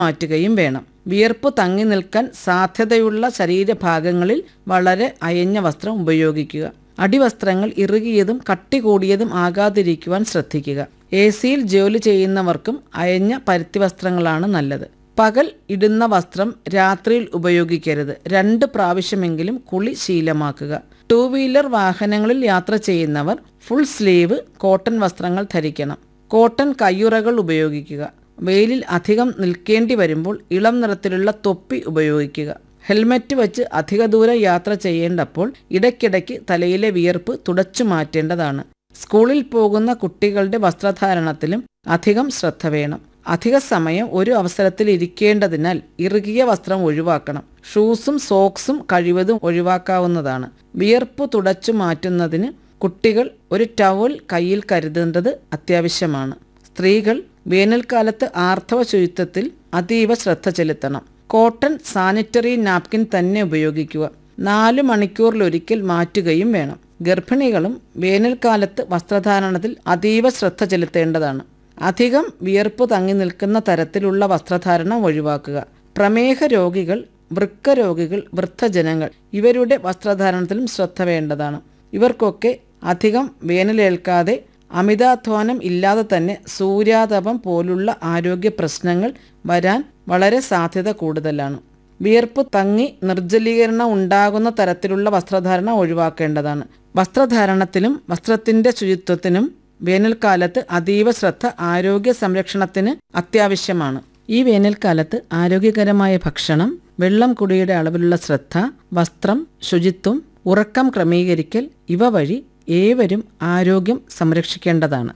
മാറ്റുകയും വേണം വിയർപ്പ് തങ്ങി നിൽക്കാൻ സാധ്യതയുള്ള ശരീരഭാഗങ്ങളിൽ വളരെ അയഞ്ഞ വസ്ത്രം ഉപയോഗിക്കുക അടിവസ്ത്രങ്ങൾ ഇറുകിയതും കട്ടി കൂടിയതും ആകാതിരിക്കുവാൻ ശ്രദ്ധിക്കുക എ സിയിൽ ജോലി ചെയ്യുന്നവർക്കും അയഞ്ഞ പരുത്തി വസ്ത്രങ്ങളാണ് നല്ലത് പകൽ ഇടുന്ന വസ്ത്രം രാത്രിയിൽ ഉപയോഗിക്കരുത് രണ്ട് പ്രാവശ്യമെങ്കിലും കുളി ശീലമാക്കുക ടൂ വീലർ വാഹനങ്ങളിൽ യാത്ര ചെയ്യുന്നവർ ഫുൾ സ്ലീവ് കോട്ടൺ വസ്ത്രങ്ങൾ ധരിക്കണം കോട്ടൺ കയ്യുറകൾ ഉപയോഗിക്കുക വെയിലിൽ അധികം നിൽക്കേണ്ടി വരുമ്പോൾ ഇളം നിറത്തിലുള്ള തൊപ്പി ഉപയോഗിക്കുക ഹെൽമറ്റ് വെച്ച് അധിക ദൂരം യാത്ര ചെയ്യേണ്ടപ്പോൾ ഇടയ്ക്കിടയ്ക്ക് തലയിലെ വിയർപ്പ് തുടച്ചു മാറ്റേണ്ടതാണ് സ്കൂളിൽ പോകുന്ന കുട്ടികളുടെ വസ്ത്രധാരണത്തിലും അധികം ശ്രദ്ധ വേണം അധിക സമയം ഒരു അവസരത്തിൽ ഇരിക്കേണ്ടതിനാൽ ഇറുകിയ വസ്ത്രം ഒഴിവാക്കണം ഷൂസും സോക്സും കഴിവതും ഒഴിവാക്കാവുന്നതാണ് വിയർപ്പ് തുടച്ചു മാറ്റുന്നതിന് കുട്ടികൾ ഒരു ടവൽ കയ്യിൽ കരുതേണ്ടത് അത്യാവശ്യമാണ് സ്ത്രീകൾ വേനൽക്കാലത്ത് ആർത്തവ ശുചിത്വത്തിൽ അതീവ ശ്രദ്ധ ചെലുത്തണം കോട്ടൺ സാനിറ്ററി നാപ്കിൻ തന്നെ ഉപയോഗിക്കുക നാല് മണിക്കൂറിലൊരിക്കൽ മാറ്റുകയും വേണം ഗർഭിണികളും വേനൽക്കാലത്ത് വസ്ത്രധാരണത്തിൽ അതീവ ശ്രദ്ധ ചെലുത്തേണ്ടതാണ് അധികം വിയർപ്പ് തങ്ങി നിൽക്കുന്ന തരത്തിലുള്ള വസ്ത്രധാരണം ഒഴിവാക്കുക പ്രമേഹ രോഗികൾ വൃക്ക രോഗികൾ വൃദ്ധജനങ്ങൾ ഇവരുടെ വസ്ത്രധാരണത്തിലും ശ്രദ്ധ വേണ്ടതാണ് ഇവർക്കൊക്കെ അധികം വേനലേൽക്കാതെ അമിതാധ്വാനം ഇല്ലാതെ തന്നെ സൂര്യാതപം പോലുള്ള ആരോഗ്യ പ്രശ്നങ്ങൾ വരാൻ വളരെ സാധ്യത കൂടുതലാണ് വിയർപ്പ് തങ്ങി നിർജ്ജലീകരണം ഉണ്ടാകുന്ന തരത്തിലുള്ള വസ്ത്രധാരണം ഒഴിവാക്കേണ്ടതാണ് വസ്ത്രധാരണത്തിലും വസ്ത്രത്തിന്റെ ശുചിത്വത്തിനും വേനൽക്കാലത്ത് അതീവ ശ്രദ്ധ ആരോഗ്യ സംരക്ഷണത്തിന് അത്യാവശ്യമാണ് ഈ വേനൽക്കാലത്ത് ആരോഗ്യകരമായ ഭക്ഷണം വെള്ളം കുടിയുടെ അളവിലുള്ള ശ്രദ്ധ വസ്ത്രം ശുചിത്വം ഉറക്കം ക്രമീകരിക്കൽ ഇവ വഴി ഏവരും ആരോഗ്യം സംരക്ഷിക്കേണ്ടതാണ്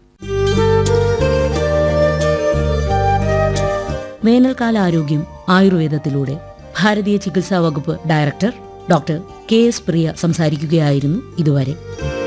വേനൽക്കാല ആരോഗ്യം ആയുർവേദത്തിലൂടെ ഭാരതീയ ചികിത്സാ വകുപ്പ് director doctor K S Priya സംസാരിക്കുകയായിരുന്നു ഇതുവരെ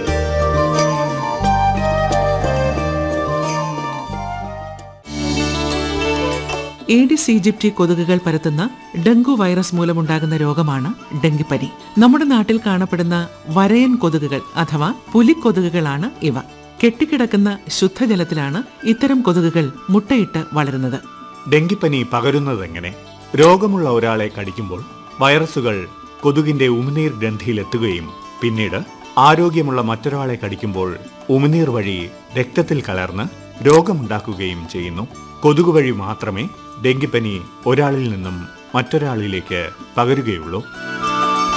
ഏഡിസ് ഈജിപ്റ്റി കൊതുകുകൾ പരത്തുന്ന ഡെങ്കു വൈറസ് മൂലമുണ്ടാകുന്ന രോഗമാണ് ഡെങ്കിപ്പനി നമ്മുടെ നാട്ടിൽ കാണപ്പെടുന്ന വരയൻ കൊതുകുകൾ അഥവാ പുലിക്കൊതുകുകളാണ് ഇവ കെട്ടിക്കിടക്കുന്ന ശുദ്ധജലത്തിലാണ് ഇത്തരം കൊതുകുകൾ മുട്ടയിട്ട് വളരുന്നത് ഡെങ്കിപ്പനി പകരുന്നതെങ്ങനെ രോഗമുള്ള ഒരാളെ കടിക്കുമ്പോൾ വൈറസുകൾ കൊതുകിന്റെ ഉമിനീർ ഗ്രന്ഥിയിലെത്തുകയും പിന്നീട് ആരോഗ്യമുള്ള മറ്റൊരാളെ കടിക്കുമ്പോൾ ഉമിനീർ വഴി രക്തത്തിൽ കലർന്ന് രോഗമുണ്ടാക്കുകയും ചെയ്യുന്നു കൊതുക് വഴി മാത്രമേ ഡെങ്കിപ്പനി ഒരാളിൽ നിന്നും മറ്റൊരാളിലേക്ക് പകരുകയുള്ളൂ